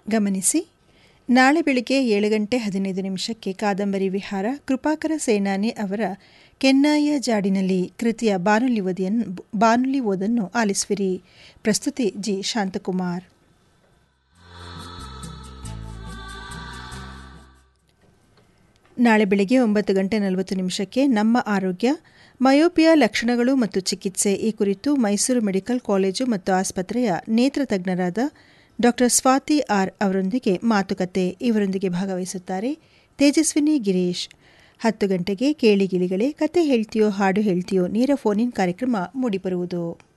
ಗಮನಿಸಿ ನಾಳೆ ಬೆಳಿಗ್ಗೆ ಏಳು ಗಂಟೆ ಹದಿನೈದು ನಿಮಿಷಕ್ಕೆ ಕಾದಂಬರಿ ವಿಹಾರ ಕೃಪಾಕರ ಸೇನಾನಿ ಅವರ ಕೆನ್ನಾಯ ಜಾಡಿನಲ್ಲಿ ಕೃತಿಯ ಬಾನುಲಿ ಓದಿಯನ್ನು ಬಾನುಲಿ ಓದನ್ನು ಆಲಿಸುವಿರಿ ಪ್ರಸ್ತುತಿ ಜಿ ಶಾಂತಕುಮಾರ್ ನಾಳೆ ಬೆಳಿಗ್ಗೆ ಒಂಬತ್ತು ಗಂಟೆ ನಲವತ್ತು ನಿಮಿಷಕ್ಕೆ ನಮ್ಮ ಆರೋಗ್ಯ ಮಯೋಪಿಯಾ ಲಕ್ಷಣಗಳು ಮತ್ತು ಚಿಕಿತ್ಸೆ ಈ ಕುರಿತು ಮೈಸೂರು ಮೆಡಿಕಲ್ ಕಾಲೇಜು ಮತ್ತು ಆಸ್ಪತ್ರೆಯ ನೇತ್ರ ತಜ್ಞರಾದ ಡಾಕ್ಟರ್ ಸ್ವಾತಿ ಆರ್ ಅವರೊಂದಿಗೆ ಮಾತುಕತೆ ಇವರೊಂದಿಗೆ ಭಾಗವಹಿಸುತ್ತಾರೆ ತೇಜಸ್ವಿನಿ ಗಿರೀಶ್ ಹತ್ತು ಗಂಟೆಗೆ ಕೇಳಿಗಿಲಿಗಳೇ ಕತೆ ಹೇಳ್ತೀಯೋ ಹಾಡು ಹೇಳ್ತೀಯೋ ನೇರ ಫೋನಿನ್ ಕಾರ್ಯಕ್ರಮ ಮೂಡಿಬರುವುದು